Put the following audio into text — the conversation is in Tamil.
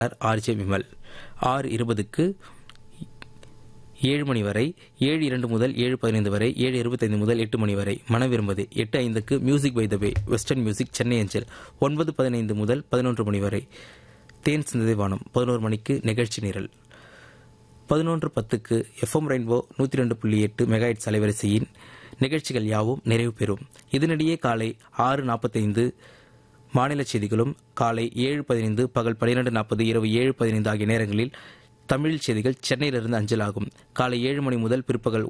ஆர்ஜே விமல் ஆறு இருபதுக்கு ஏழு மணி வரை ஏழு இரண்டு முதல் ஏழு பதினைந்து வரை ஏழு இருபத்தைந்து முதல் எட்டு மணி வரை மன விரும்பது எட்டு ஐந்துக்கு music by the way western music Chennai அஞ்சல் ஒன்பது பதினைந்து முதல் பதினொன்று மணி வரை தேன் சிந்ததை வானம் பதினோரு மணிக்கு நிகழ்ச்சி நிரல் பதினொன்று பத்துக்கு எஃப்எம் ரெயின்போ நூற்றி ரெண்டு புள்ளி எட்டு மெகாஹெட்ஸ் அலைவரிசையின் நிகழ்ச்சிகள் யாவும் நிறைவு பெறும் இதனிடையே காலை ஆறு நாற்பத்தைந்து மாநில செய்திகளும் காலை ஏழு பதினைந்து பகல் பன்னிரண்டு நாற்பது இரவு ஏழு பதினைந்து ஆகிய நேரங்களில் தமிழ் செய்திகள் சென்னையிலிருந்து அஞ்சலாகும் காலை ஏழு மணி முதல் பிற்பகல்